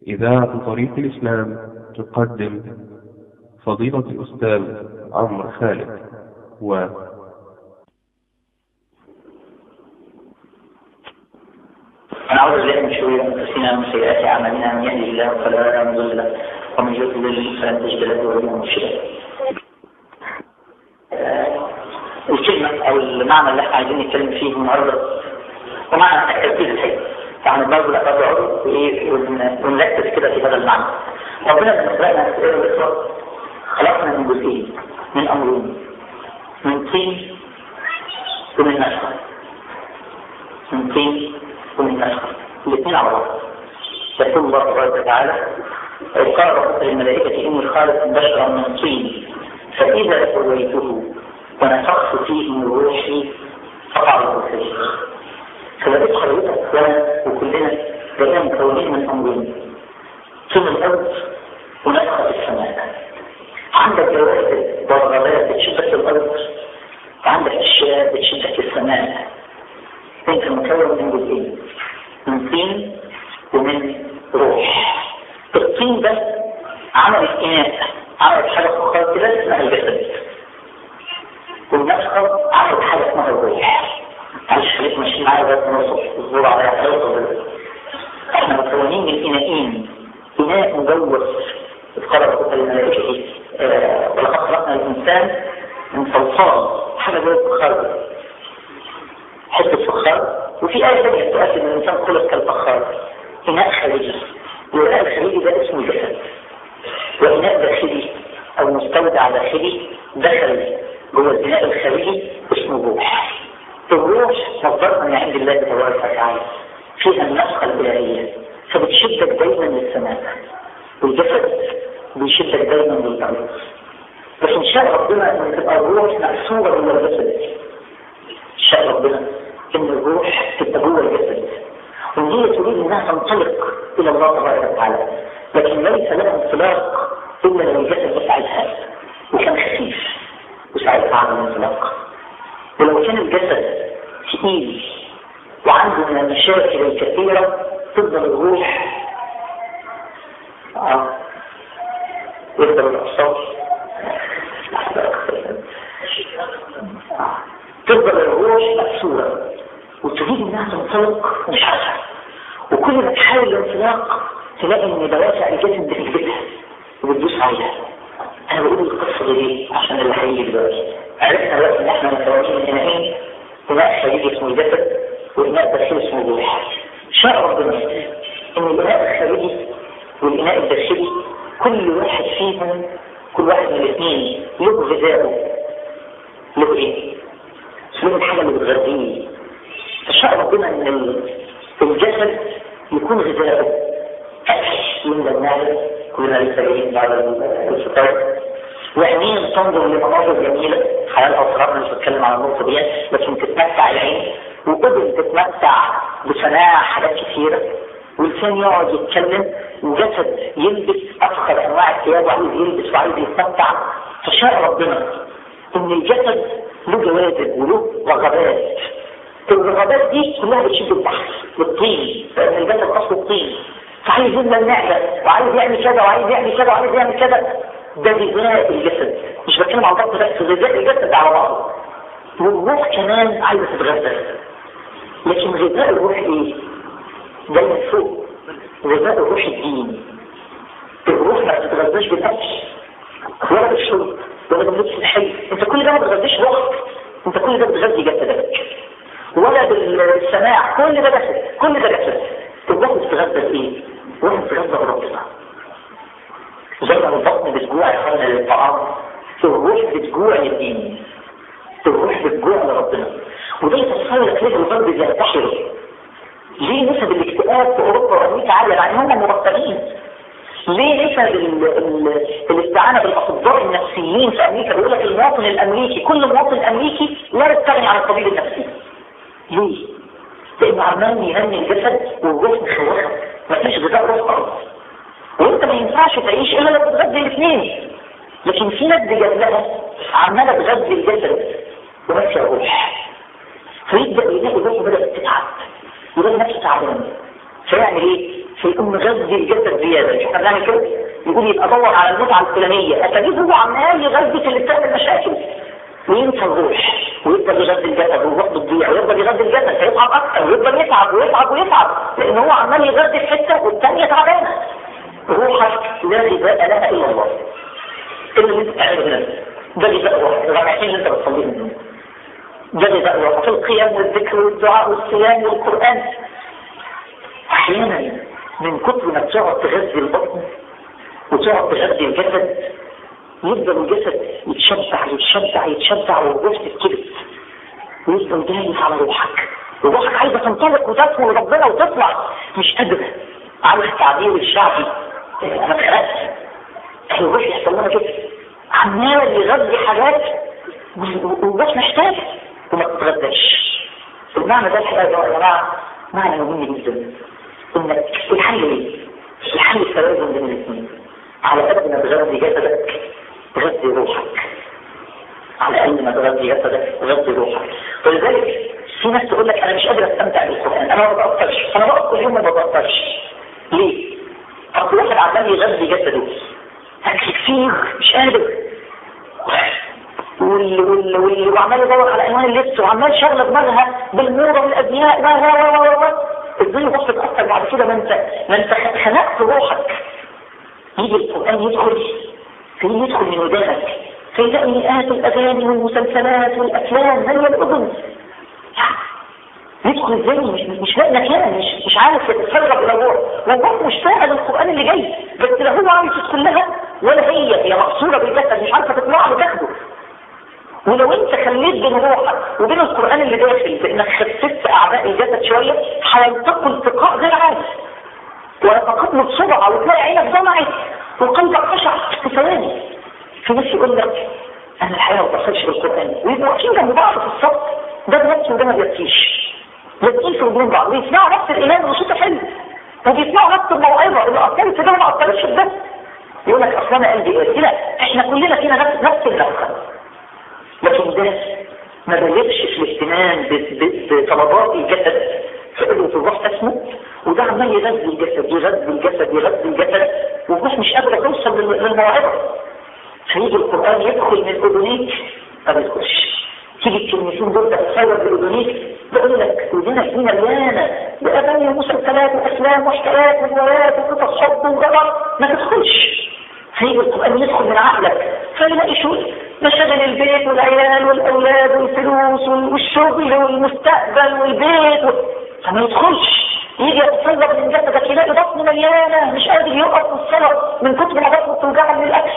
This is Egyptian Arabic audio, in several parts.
إذاعة طريق الإسلام تقدم فضيلة الأستاذ عمرو خالد و ونعوذ بالله من شرور انفسنا ومن سيئات اعمالنا من يهده الله فلا مضل له ومن يضلل فلن تجد له وليا مرشدا. آه، الكلمه او المعنى اللي احنا عايزين نتكلم فيه النهارده هو معنى التركيز الحقيقي. يعني برضه لا تقعدوا وايه ون- ونركز كده في هذا المعنى. ربنا لما خلقنا في سوره الاسراء خلقنا من جزئين من امرين من طين ومن نشر من طين ومن نشر الاثنين على بعض يقول الله تبارك وتعالى إذ قال ربك للملائكة إني خالق بشرا من طين فإذا سويته ونفخت فيه من روحي فقعوا سجدا فبقيت حضرتك وأنا وكلنا بقينا مكونين من أمرين طين الأرض ونفخة السماء عندك جوائز ورغبات بتشدك الأرض وعندك أشياء بتشدك السماء انت مكون من جزئين من طين ومن روح الطين ده عمل اناء عمل حاجه فخار كده اسمها الجسد والنفخه عملت حاجه اسمها الروح معلش خليك ماشيين معايا بس نوصل الزور على حياته احنا مكونين من اناءين اناء مجوف قال ربك الملائكه آه، ولقد خلقنا الانسان من صلصال حاجه زي الفخار حته فخار وفي آية ثانية تؤكد أن الإنسان خلق كالفخار إناء خارجي والإناء الخارجي ده اسمه الجسد وإناء داخلي أو مستودع داخلي دخل جوه الإناء الخارجي اسمه روح الروح مصدرها من عند الله تبارك وتعالى فيها النفخة الإلهية فبتشدك دايما للسماء والجسد بيشدك دايما للأرض بس إن شاء ربنا أن تبقى الروح مقسومة جوه الجسد شاء ربنا ان الروح تبقى جوه الجسد وان هي تريد انها تنطلق الى الله تبارك وتعالى لكن ليس لها انطلاق الا لو الجسد يساعدها وكان خفيف وساعدها على الانطلاق ولو كان الجسد ثقيل وعنده من المشاكل الكثيره تفضل الروح اه يفضل الاعصاب تفضل الروح مكسورة وتريد انها تنطلق مش عارفة وكل ما تحاول الانطلاق تلاقي ان دوافع الجسد بتكبتها وبتدوس عليها انا بقول القصة دي ليه عشان اللي هيجي دلوقتي عرفنا دلوقتي ان احنا مكونين من اناءين اناء خارجي اسمه الجسد واناء داخلي اسمه الروح شاء ربنا ان الاناء الخارجي والاناء الداخلي كل واحد فيهم كل واحد من الاثنين له غذائه له ايه؟ له الحاجة اللي بتغذيه فشاء ربنا ان ال- الجسد يكون غذاؤه اكل من المال كلنا لسه جايين بعد الفطار وعينين تنظر لمناظر جميلة حياة الأسرار مش بتكلم على النقطة دي لكن تتمتع العين وقبل تتمتع بصناعة حاجات كثيرة ولسان يقعد يتكلم وجسد يلبس أفخر أنواع الثياب وعايز يلبس وعايز يتمتع فشاء ربنا إن الجسد له جوازب وله رغبات الرغبات دي كلها بتشد البحر للطين لأن الجسد أصله الطين فعايز يملى المعدة وعايز يعمل كذا وعايز يعمل كذا وعايز يعمل كذا ده غذاء الجسد مش بتكلم عن ضغط بس غذاء الجسد على بعضه والروح كمان عايزة تتغذى لكن غذاء الروح ايه؟ ده من فوق غذاء الروح الدين الروح ما بتتغذاش بالاكل ولا بالشرب ولا باللبس الحلو انت كل ده ما بتغذيش روحك انت كل ده بتغذي جسدك ولا بالسماع كل ده جسد كل ده جسد الروح بتتغذى بايه؟ الروح بتتغذى بربنا زي ما البطن بتجوع يا للطعام الروح بتجوع للدين الروح بتجوع لربنا وده يتصور لك ليه الغرب بينتحروا ليه نسب الاكتئاب في اوروبا وامريكا عاليه مع ان هم مرتبين ليه نسب ال- ال- الاستعانه بالاطباء النفسيين في امريكا بيقول لك المواطن الامريكي كل مواطن امريكي لا يستغني عن الطبيب النفسي ليه؟ لانه عمال يهني الجسد والروح مخوفه مفيش غذاء روح خالص وانت ما ينفعش تعيش الا لو بتغذي الاثنين لكن في ناس بجد لها عماله تغذي الجسد ونفس الروح فيبدا يلاقي الروح بدات تتعب يلاقي نفسه تعبان فيعمل ايه؟ فيقوم مغذي الجسد زياده مش احنا بنعمل كده يقول يبقى دور على المتعه الفلانيه اتجد هو عمال يغذي في اللي بتعمل مشاكل وينسى الروح ويفضل يغذي الجسد والروح بتضيع ويفضل يغذي الجسد فيتعب اكتر ويفضل يتعب ويتعب ويتعب لان هو عمال يغذي في حته والثانيه تعبانه روحك لا غذاء لها الا الله الا اللي انت بتعمله هنا ده غذاء روح الركعتين اللي انت بتصليهم ده غذاء روح في القيام والذكر والدعاء والصيام والقران احيانا من كتر ما تقعد تغذي البطن وتقعد تغذي الجسد يفضل الجسد يتشبع يتشبع يتشبع والروح تتكبت ويفضل دايس على روحك وروحك عايزه تنطلق وتسمو لربنا وتطلع مش قادره عارف التعبير الشعبي انا اتخرجت الروح يحصل لها كده عمال يغذي حاجات والروح محتاجه وما تتغذاش المعنى ده الحقيقه يا جماعه معنى مهم جدا انك الحل ايه؟ الحل التوازن بين الاثنين على قد ما تغذي جسدك تغذي روحك على قد ما تغذي جسدك تغذي روحك ولذلك في ناس تقول لك انا مش قادر استمتع بالقران انا ما بتاثرش انا بقف كل يوم ما بتاثرش ليه؟ اصل واحد عمال يغذي جسده اكل كتير مش قادر واللي واللي واللي وعمال يدور على الوان اللبس وعمال شغله دماغها بالموضه والازياء و و و و ازاي الروح تتاثر بعد كده ما انت ما انت خنقت روحك يجي القران يدخل في يدخل من ودانك فيلاقي مئات الاغاني والمسلسلات والافلام زي الاذن يدخل ازاي مش مش لاقي مكان مش مش عارف يتفرغ الى الروح والروح مشتاقه للقران اللي جاي بس لا هو عايز يدخل لها ولا هي هي مقصوره بالجسد مش عارفه تطلع له تاخده ولو انت خليت بين روحك وبين القرآن اللي داخل بانك خففت اعداء الجسد شوية هينتقل التقاء غير عادي ويتقبل بسرعة وتلاقي عينك ضمعت وقلبك خشع في ثواني في ناس يقول لك انا الحقيقة ما بتصلش بالقرآن ويبقوا واقفين جنب بعض في الصف ده بنفسه وده ما بيبكيش لازقين في وجود بعض بيسمعوا نفس الايمان وصوته حلو وبيسمعوا نفس الموعظة اللي اثرت في ده ما اثرتش في ده يقول لك اصل انا قلبي قاسي لا احنا كلنا فينا نفس نفس النفخه لكن ده ما بلغش في الاهتمام بطلبات الجسد فقدوا في الروح اسمه وده عمال يغذي الجسد يغذي الجسد يغذي الجسد والروح مش قادره توصل للموعظه فيجي القران يدخل من اذنيك ما بيدخلش تيجي الكلمتين دول تتصور باذنيك بقول لك ودينا فينا مليانه باغاني ومسلسلات وافلام وحكايات وروايات وقصص حب وغضب ما تدخلش هيجي القرآن يدخل من عقلك فيلاقي شو مشاغل البيت والعيال والأولاد والفلوس والشغل والمستقبل والبيت و... فما يدخلش يجي يتصرف من جسدك يلاقي بطن مليانة مش قادر يقف في الصلاة من كتر ما بطنه بتوجعه من الأكل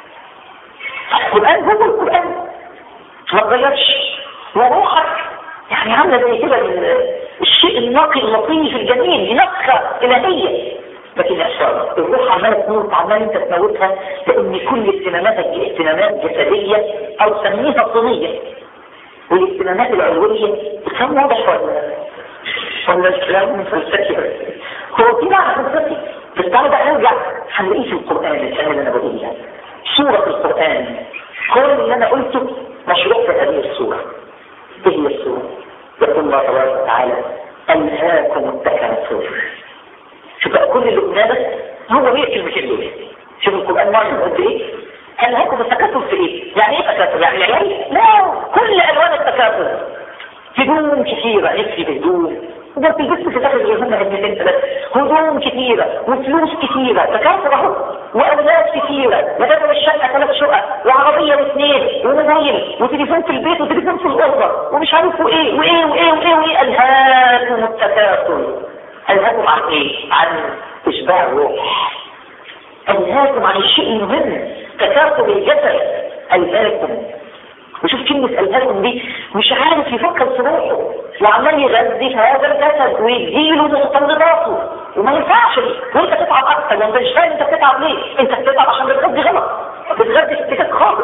القرآن هو القرآن ما تغيرش وروحك يعني عاملة زي كده الشيء النقي اللطيف الجميل دي نفخة إلهية لكن يحصل الروح عمالة تموت عمال انت تموتها لان كل اهتماماتك دي اهتمامات جسدية او سميها صينية والاهتمامات العلوية كم واضح ولا ولا الكلام فلسفي هو في معنى فلسفي بس تعالى بقى نرجع هنلاقيه في القرآن الكلام اللي انا بقولها سورة القرآن كل اللي انا قلته مشروع في هذه السورة ايه هي السورة؟ يقول الله تبارك وتعالى ألهاكم التكاثر شوف بقى كل اللي قلناه ده هو هي الكلمتين دول شوف القرآن معجم قد ايه ألهاكم التكاثر في ايه؟ يعني ايه تكاثر؟ يعني العيال؟ لا كل ألوان التكاثر هدوم كثيرة نفسي بهدوم ده بتلبس في الاخر يهمنا هدمتين ثلاثة هدوم كثيرة وفلوس كثيرة تكاثر اهو واولاد كثيرة وبدل الشقة ثلاث شقق وعربية واثنين وموبايل وتليفون في البيت وتليفون في الأوضة ومش عارف وايه وايه وايه وايه وايه الهاكم التكاثر الهاكم عن ايه؟ عن اشباع الروح الهاكم عن الشيء المهم تكاثر الجسد الهاكم وشوف كلمة الهاكم دي مش عارف يفكر في روحه وعمال يغذي في هذا الجسد ويديله متطلباته وما ينفعش وانت تتعب اكتر وانت مش فاهم انت بتتعب ليه انت بتتعب عشان بتغذي غلط بتغذي في اتجاه خاطئ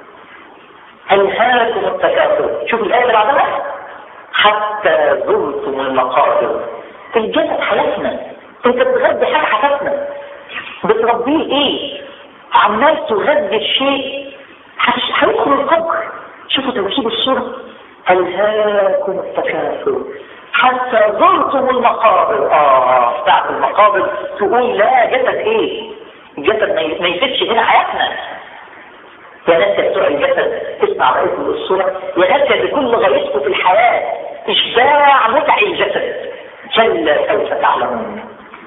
الهاكم التكاثر شوف الآية اللي بعدها حتى زرتم المقابر الجسد حياتنا انت بتغذي حاجة حياتنا بتربيه ايه عمال تغذي الشيء هيدخل القبر شوفوا توكيد الصورة ألهاكم التكاثر حتى زرتم المقابر اه بتاعت المقابر تقول لا جسد ايه الجسد ما يفيدش هنا حياتنا يا ناس يا بتوع الجسد تسمع بقية الصورة يا ناس بكل غايتكم في الحياة إشباع متع الجسد كلا سوف تعلمون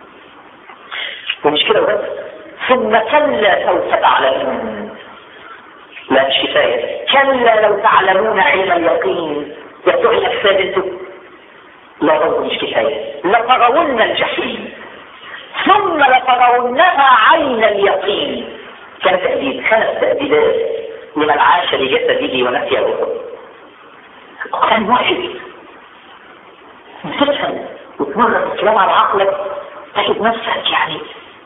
ومش كده بس ثم كلا سوف تعلمون لا مش كفاية كلا لو تعلمون علم اليقين يا بتوع الأجساد انتوا لا برضه مش كفاية لترون الجحيم ثم لترونها عين اليقين كان تأديد خمس تأديدات لمن عاش لجسده ونسي روحه كان واحد تفهم وتمرر الكلام على عقلك تجد نفسك يعني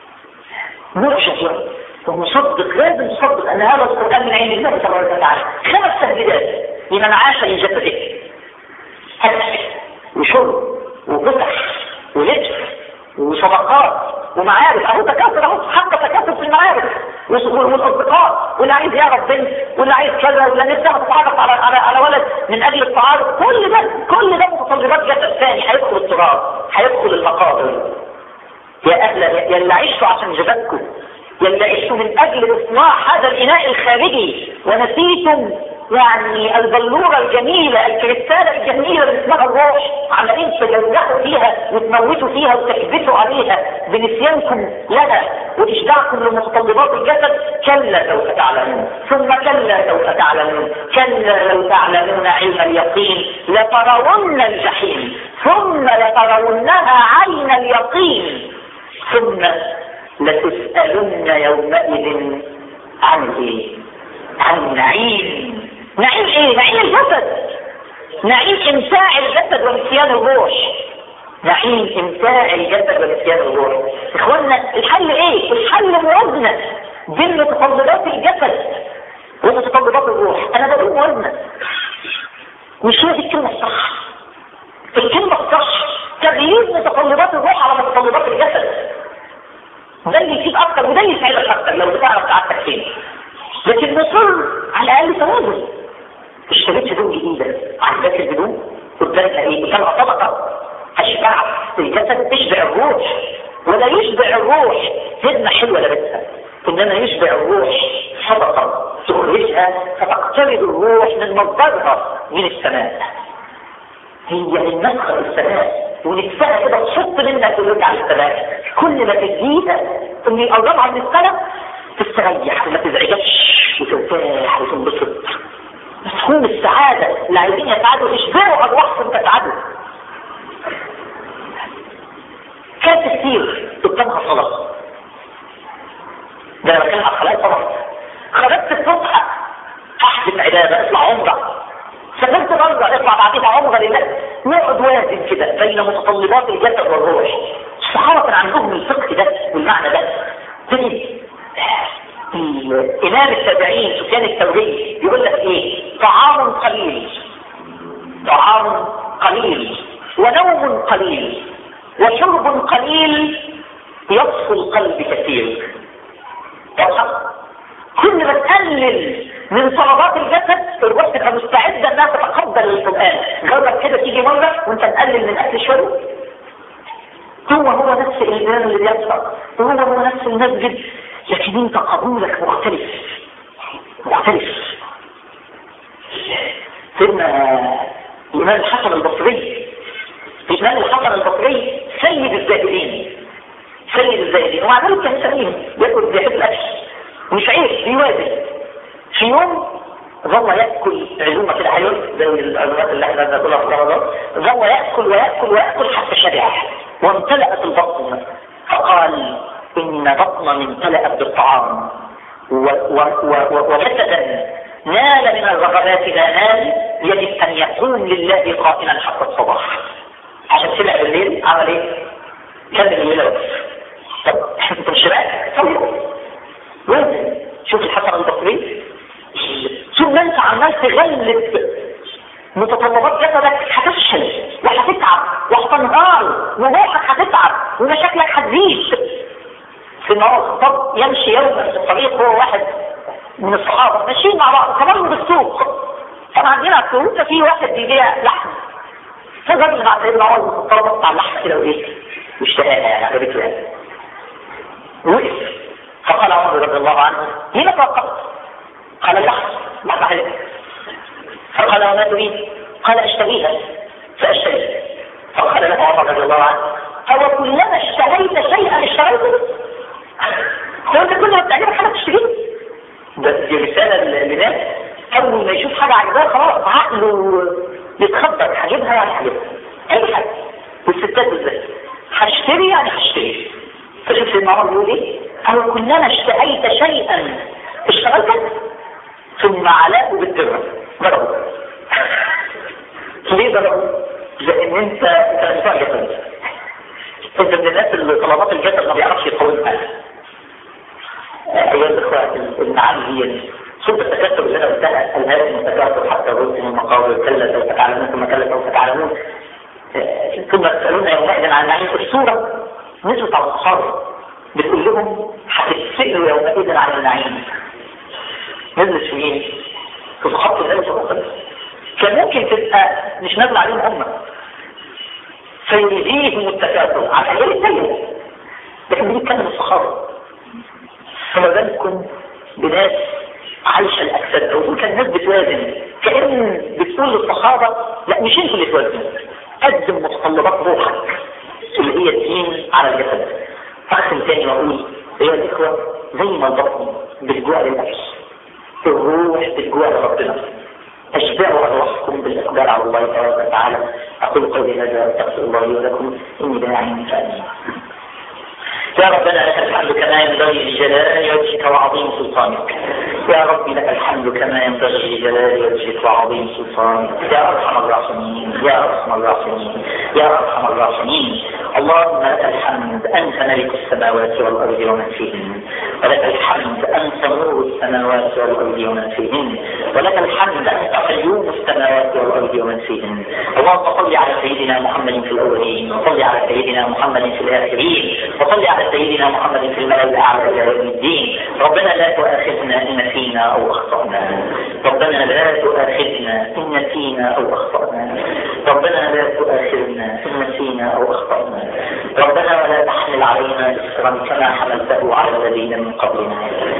معجب ومصدق لازم تصدق ان هذا القران من عين الله تبارك وتعالى خمس تهديدات لمن عاش لجسده اكل وشرب وفتح ولبس وصدقات ومعارف اهو تكاثر اهو حتى تكاثر في المعارف والاصدقاء واللي عايز يعرف بنت واللي عايز كذا واللي نفسها تتعرف على على على ولد من اجل التعارف كل ده كل ده متطلبات جسد ثاني هيدخل التراب هيدخل المقابر يا اهل يا اللي عشتوا عشان جسدكم يا اللي عشتوا من اجل اصلاح هذا الاناء الخارجي ونسيتم يعني البلورة الجميلة الكريستالة الجميلة اللي اسمها الروح عمالين تجرحوا فيها وتموتوا فيها وتكبتوا عليها بنسيانكم لها وإشباعكم لمتطلبات الجسد كلا سوف تعلمون ثم كلا سوف تعلمون كلا لو تعلمون علم اليقين لترون الجحيم ثم لترونها عين اليقين ثم لتسألن يومئذ عن ايه عن النعيم نعيم ايه نعيم الجسد نعيم امتاع الجسد ونسيان الروح نعيم امتاع الجسد ونسيان الروح اخوانا الحل ايه الحل موازنه بين متطلبات الجسد ومتطلبات الروح انا بقول موازنه مش هي دي الكلمه الصح الكلمه الصح تغيير متطلبات الروح على متطلبات الجسد ده اللي يفيد اكتر وده اللي يساعدك اكتر لو بتعرف سعادتك فين لكن مصر على الاقل توازن اشتريت هدوم جديده عجبك الهدوم قدامها ايه قدامها طبقه اشبع الجسد تشبع الروح ولا يشبع الروح هدمه حلوه لابسها انما يشبع الروح صدقه تخرجها فتقترب الروح من مصدرها من السماء هي من مدخل السماء ونفسها كده تحط منها ترجع للسماء كل ما تديها ان يقربها من السماء تستريح وما تزعجش وترتاح وتنبسط مفهوم السعادة اللي عايزين يسعدوا يشبعوا أرواحهم تسعدوا كان تفسير قدامها صلاة ده انا بتكلم على الصلاة طبعا خرجت الصبح احدث عبادة اطلع عمرة سافرت مرة اطلع بعدين عمرة لله نقعد وازن كده بين متطلبات الجسد والروح الصحابة كان عندهم الفقه ده والمعنى ده تجد الإمام التابعين سفيان الثوري يقول لك إيه طعام قليل طعام قليل ونوم قليل وشرب قليل يصفو القلب كثير كل ما تقلل من طلبات الجسد الروح تبقى مستعده انها تتقبل القران جرب كده تيجي مره وانت مقلل من اكل شرب هو هو نفس الايمان اللي بيحصل هو هو نفس المسجد لكن انت قبولك مختلف مختلف سيدنا الامام الحسن البصري الامام الحسن البصري سيد الزاهدين سيد الزاهدين ومع ذلك كان سليم بياكل بيحب الاكل مش عيش بيوازن في يوم ظل ياكل عزومه كده حلوه زي العزومات اللي احنا بناكلها في رمضان ظل ياكل وياكل وياكل حتى شبع وامتلأت البطن فقال إن بطنا امتلأت بالطعام وجسدا نال من الرغبات ما نال يجب أن يكون لله قائما حتى الصباح عشان سمع بالليل عمل ايه؟ كمل الليلة بس طب انت مش شبعت؟ طيب وازن شوف الحسن البصري ثم انت عمال تغلب متطلبات جسدك هتفشل وهتتعب وهتنهار وروحك هتتعب ومشاكلك هتزيد في النهار طب يمشي يوما في الطريق هو واحد من الصحابه ماشيين مع بعض كمان بالسوق كان عندنا السوق ففي واحد بيبيع لحم فالراجل مع سيدنا عمر بن الخطاب بص على اللحمه كده وايه واشتهاها يعني عجبته يعني وقف فقال عمر رضي الله عنه لما توقفت؟ قال اللحم لحمه حلوه فقال وما تريد؟ قال اشتهيها فاشتهيها فقال له عمر رضي الله عنه هو كلما اشتهيت شيئا اشتريته هو انت كل ما بتعجبك حاجه تشتريه ده دي رساله للناس اول ما يشوف حاجه عجباه خلاص عقله يتخبط هجيبها يعني هجيبها اي حاجه والستات بالذات هشتري يعني هشتري فشوف سيدنا عمر بيقول ايه هو كلما اشتهيت شيئا اشتغلت ثم علاء بالدرهم ضربوا ليه ضربوا؟ لان انت انت مش جسد انت من الناس اللي طلبات الجسد ما بيعرفش يقاومها ايها الاخوه المعاني هي صوت التكاثر اللي انا قلتها الهاكم التكاثر حتى الرزق من المقابر كلا سوف تعلمون ثم كلا سوف تعلمون ثم تسالون يومئذ عن النعيم الصوره نزلت على الصحابه بتقول لهم هتتسالوا يومئذ عن النعيم نزلت في مين؟ في صحابه النبي صلى الله عليه وسلم كان ممكن تبقى مش نازله عليهم هم فيلهيهم التكاثر على غير التانية لكن بيتكلم الصحابه فما بالكم بناس عايشة الأجساد أو كان الناس بتوازن كأن بتقول للصحابة لا مش انتوا اللي توازنوا قدم متطلبات روحك اللي هي الدين على الجسد فأختم تاني وأقول أيها الإخوة زي ما البطن بالجوع للنفس الروح بالجوع لربنا أشبعوا أرواحكم بالإقبال على الله تبارك وتعالى أقول قولي هذا أستغفر الله لي ولكم إني داعي فأني يا ربنا لك الحمد كما ينبغي لجلال وجهك وعظيم سلطانك يا رب لك الحمد كما ينبغي لجلال وجهك وعظيم سلطانك يا ارحم الراحمين يا ارحم الراحمين يا ارحم الراحمين اللهم لك الحمد انت ملك السماوات والارض ومن فيهن ولك الحمد انت نور السماوات والارض ومن فيهن ولك الحمد انت قيوم السماوات والارض ومن فيهن اللهم صل على سيدنا محمد في الاولين وصل على سيدنا محمد في الاخرين وصل على سيدنا محمد في الملأ الأعلى إلى يوم الدين ربنا لا تؤاخذنا إن نسينا أو أخطأنا ربنا لا تؤاخذنا إن نسينا أو أخطأنا ربنا لا تؤاخذنا إن نسينا أو أخطأنا ربنا ولا تحمل علينا إسرا كما حملته على الذين من قبلنا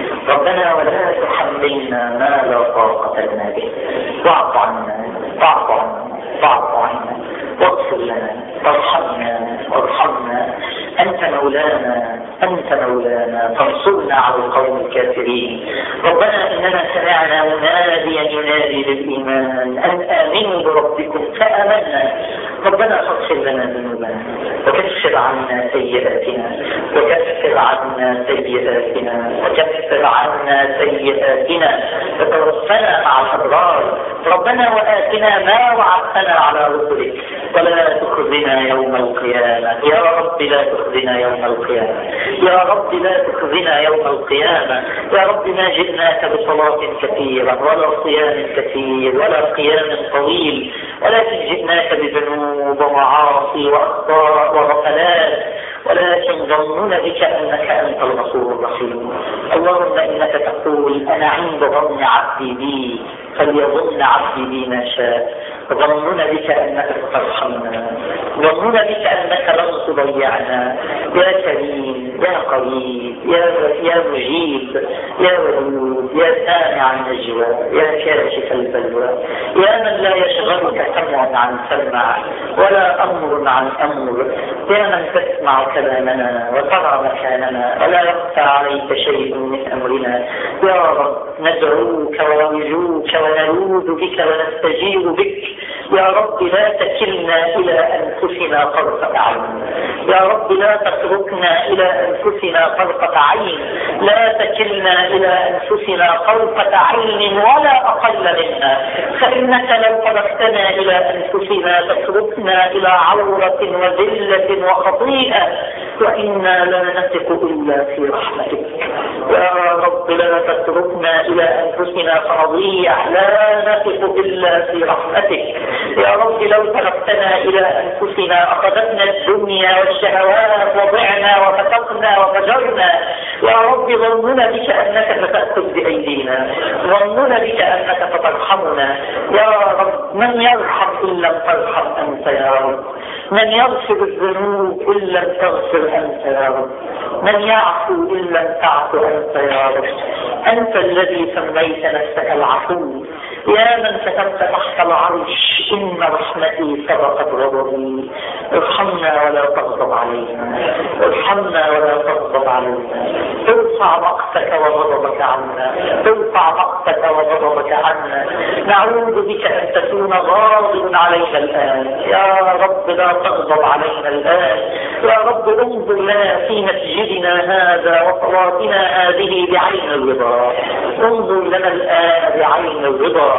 ربنا ولا تحملنا ما لا طاقة لنا به واعف عنا واعف عنا واعف عنا واغفر لنا وارحمنا وارحمنا أنت مولانا أنت مولانا فانصرنا على القوم الكافرين ربنا إننا سمعنا مناديا ينادي للإيمان أن آمنوا بربكم فآمنا ربنا فاغفر لنا ذنوبنا وكفر عنا سيئاتنا وكفر عنا سيئاتنا وكفر عنا سيئاتنا وتوفنا مع الأبرار ربنا وآتنا ما وعدتنا على رسلك ولا تخزنا يوم القيامة يا رب لا تخزنا يوم القيامة يا رب لا تخزنا يوم القيامة يا رب ما جئناك بصلاة كثيرة ولا صيام كثير ولا قيام طويل ولكن جئناك بذنوب ومعاصي وأخطاء وغفلات ولكن ظننا بك انك انت الغفور الرحيم اللهم انك تقول انا عند ظن عبدي بي فليظن عبدي بي ما شاء ظننا بك انك سترحمنا ظننا بك انك لن تضيعنا يا كريم يا قريب يا يا مجيب يا ودود يا سامع النجوى يا كاشف البلوى يا من لا يشغلك سمع عن سمع ولا امر عن امر يا من تسمع كلامنا وترى مكاننا ولا يخفى عليك شيء من امرنا يا رب ندعوك ونرجوك ونلوذ بك ونستجير بك يا رب لا تكلنا الى انفسنا طرفه عين يا رب لا تتركنا الى انفسنا طرفه عين لا تكلنا الى انفسنا طرفه عين ولا اقل منا فانك لو تركتنا الى انفسنا تتركنا الى عوره وذله وخطيئه وإنا لا نثق إلا في رحمتك يا رب لا تتركنا إلى أنفسنا فنضيع لا نثق إلا في رحمتك يا رب لو تركتنا إلى أنفسنا أخذتنا الدنيا والشهوات وضعنا وفتقنا وفجرنا يا رب ظننا بك أنك ستأخذ بأيدينا ظننا بك أنك سترحمنا يا رب من يرحم إن لم ترحم أنت يا رب من يغفر الذنوب إن لم تغفر أنت يا رب من يعفو إن لم تعفو أنت يا رب أنت الذي سميت نفسك العفو يا من كتبت تحت العرش إن رحمتي سبقت غضبي ارحمنا ولا تغضب علينا ارحمنا ولا تغضب علينا ارفع مقتك وغضبك عنا ارفع مقتك وغضبك عنا نعوذ بك أن تكون غاضب علينا الآن يا رب لا تغضب علينا الآن يا رب انظر لنا في مسجدنا هذا وصلاتنا هذه بعين الرضا انظر لنا الآن بعين الرضا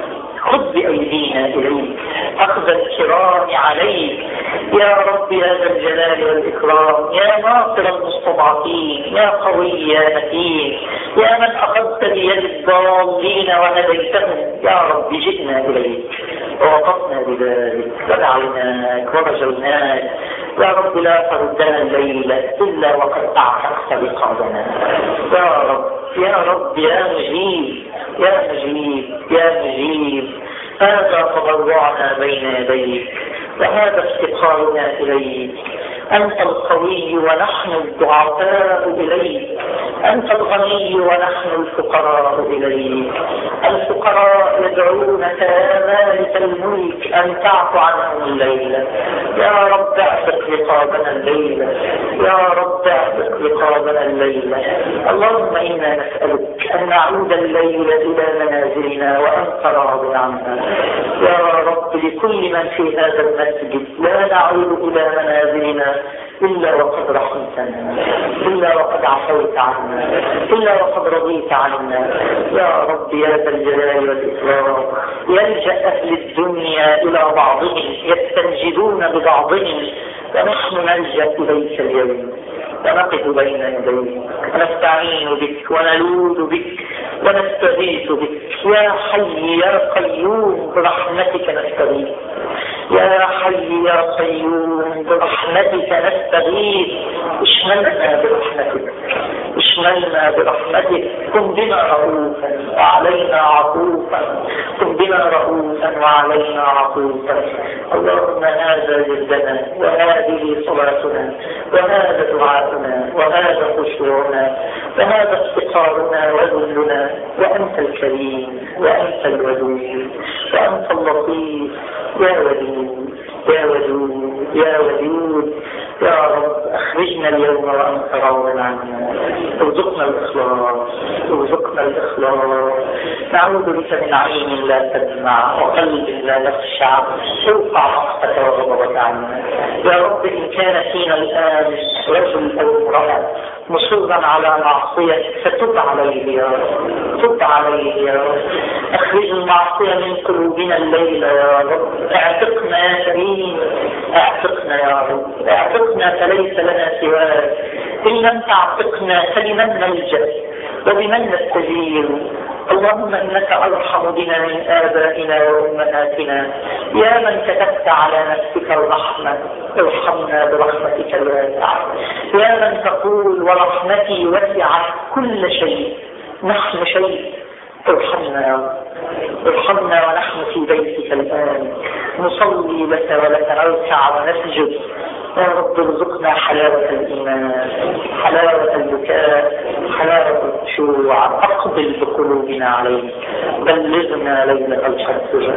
خذ بأيدينا إليك أخذ الكرام عليك يا رب يا ذا الجلال والإكرام يا ناصر المستضعفين يا قوي يا متين يا من أخذت بيد الضالين وهديتهم يا رب جئنا إليك ووقفنا بذلك ودعوناك ورجوناك يا رب لا تردنا الليلة إلا وقد أعتقت رقابنا يا رب يا رب يا مجيب يا مجيب يا مجيب هذا تضرعنا بين يديك وهذا افتقارنا إليك أنت القوي ونحن الضعفاء إليك أنت الغني ونحن الفقراء إليك الفقراء يدعونك يا مالك الملك أن تعفو عنهم الليلة يا رب اعتق رقابنا الليلة يا رب اعتق رقابنا الليلة اللهم إنا نسألك أن نعود الليلة إلى منازلنا وأنت راض عنا يا رب لكل من في هذا المسجد لا نعود إلى منازلنا إلا وقد رحمتنا إلا وقد عفوت عنا إلا وقد رضيت عنا يا رب يا ذا الجلال والإكرام يلجأ أهل الدنيا إلى بعضهم يستنجدون ببعضهم ونحن نلجأ إليك اليوم ونقف بين يديك ونستعين بك ونلوذ بك ونستغيث بك يا حي يا قيوم برحمتك نستغيث يا حي يا قيوم برحمتك نستغيث اشملنا برحمتك اشملنا برحمتك كن بنا رؤوفا وعلينا عطوفا كن بنا رؤوفا وعلينا عطوفا اللهم هذا جدنا وهذه صلاتنا وهذا دعاؤنا وهذا خشوعنا وهذا افتقارنا وذلنا وانت الكريم وانت الودود وانت اللطيف يا ودود يا ودود يا ودود يا رب اخرجنا اليوم وانت راض عنا ارزقنا الاخلاص ارزقنا الاخلاص نعوذ بك من عين لا تدمع وقلب لا يخشع ارفع مقتك وغضبك عنا يا رب ان كان فينا الان رجل او امراه مصرا على معصيتك فتب عليه يا رب تب عليه يا رب اخرج المعصيه من قلوبنا الليله يا رب اعتقنا يا كريم اعتقنا يا رب اعتقنا فليس لنا سواك ان لم تعتقنا فلمن نلجا وبمن نستجير اللهم انك ارحم بنا من ابائنا وامهاتنا يا من كتبت على نفسك الرحمه ارحمنا برحمتك الواسعه يا من تقول ورحمتي وسعت كل شيء نحن شيء ارحمنا يا رب ارحمنا ونحن في بيتك الان نصلي لك ولك نركع ونسجد يا رب ارزقنا حلاوة الإيمان حلاوة البكاء حلاوة الخشوع أقبل بقلوبنا عليك بلغنا ليلة القدر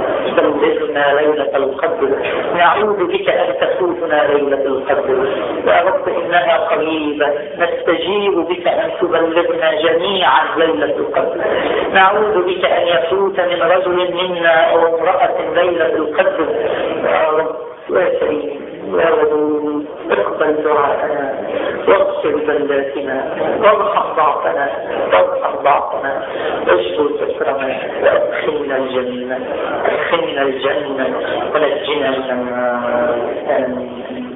بلغنا ليلة القدر نعوذ بك أن تفوتنا ليلة القدر يا رب إنها قريبة نستجيب بك أن تبلغنا جميعا ليلة القدر نعوذ بك أن يفوت من رجل منا أو امرأة ليلة القدر يا رب يا كريم يا ودود اقبل دعاءنا واغفر ذلاتنا وارحم ضعفنا وارحم ضعفنا اشكر كسرنا وادخلنا الجنة ادخلنا الجنة ونجنا من النار آمين